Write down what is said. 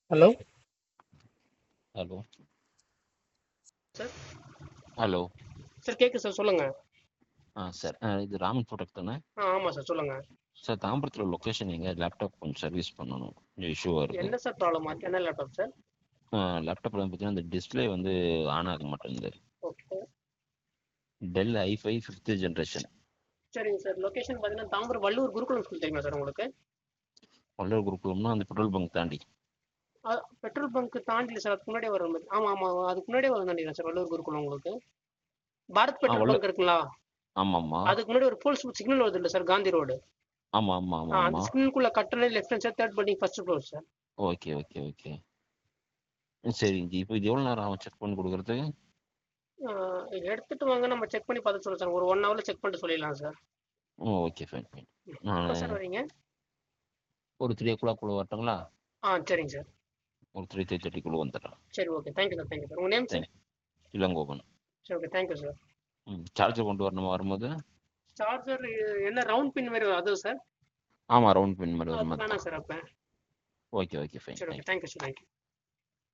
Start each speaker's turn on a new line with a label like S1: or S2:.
S1: Hello
S2: hello
S1: sir
S2: hello
S1: sir கேட்குது sir சொல்லுங்க
S2: ஆ சார் ஆ, இது ராமன் ப்ராடக்ட் தானே
S1: ஆ ஆமாம் சார் சொல்லுங்க
S2: சார் தாம்பரத்தில் லொக்கேஷன் எங்கே லேப்டாப் கொஞ்சம் சர்வீஸ் பண்ணணும் கொஞ்சம் இஷ்யூவாக இருக்குது
S1: என்ன சார் ப்ராப்ளம் ஆச்சு என்ன லேப்டாப் சார்
S2: லேப்டாப்பில் பார்த்தீங்கன்னா அந்த டிஸ்பிளே வந்து ஆன் ஆக மாட்டேங்குது
S1: okay
S2: Dell I five fifth generation
S1: சரிங்க சார் லொகேஷன் பார்த்தீங்கன்னா தாம்பரம் வள்ளூர் குருகுலம் ஸ்கூல் தெரியுமா சார் உங்களுக்கு
S2: வள்ளூர் குரூப்லம்னா அந்த பெட்ரோல் பங்க் தாண்டி
S1: பெட்ரோல் பங்க் தாண்டி சார் அதுக்கு முன்னாடியே வரும் ஆமாம் ஆமாம் அதுக்கு முன்னாடியே வரும் நினைக்கிறேன் சார் வள்ளூர் குருகுலம் உங்களுக்கு பாரத் பெட்ரோல்
S2: வள்ளூர்.
S1: பங்க் இருக்குங்களா
S2: ஆமாம் ஆமாம்
S1: அதுக்கு முன்னாடி ஒரு போல்ஸ் சிக்னல் வருது இல்லை சார் காந்தி ரோடு
S2: ஆமாம் ஆமாம்
S1: ஆ
S2: ஆமாம்
S1: அந்த
S2: ஆமாம்
S1: சிக்னலுக்குள்ள கட்டணம் left hand sir third building first floor sir
S2: okay okay okay சரிங்க இப்போ இது எவ்வளோ நேரம் ஆகும் செக் பண்ணி கொடுக்குறதுக்கு
S1: எடுத்துட்டு வாங்க நம்ம செக் பண்ணி பார்த்து சொல்லுவோம் சார் ஒரு ஒன் ஹவர்ல செக் பண்ணிட்டு சொல்லிடலாம் sir
S2: oh okay fine fine
S1: எப்போ சார் வரீங்க
S2: ஒரு த்ரீ ஓ கிளாக்குள்ளே வரட்டுங்களா
S1: ஆ சரிங்க சார்
S2: ஒரு த்ரீ த்ரீ தேர்ட்டிக்குள்ளே வந்துடுறேன்
S1: சரி okay thank you sir thank you sir உங்கள் நேம் சார்
S2: இளங்கோபன்
S1: சரி ஓகே தேங்க்யூ சார்
S2: ம் சார்ஜர் கொண்டு வரணுமா வரும்போது
S1: சார்ஜர் என்ன ரவுண்ட் பின் மாதிரி வரும் அது சார்
S2: ஆமாம் ரவுண்ட் பின் மாதிரி
S1: அது
S2: வர மாதிரி
S1: வேணாம் சார் அப்போ
S2: ஓகே ஓகே ஃபைன்
S1: சரி ஓகே தேங்க்யூ சார் தேங்க்யூ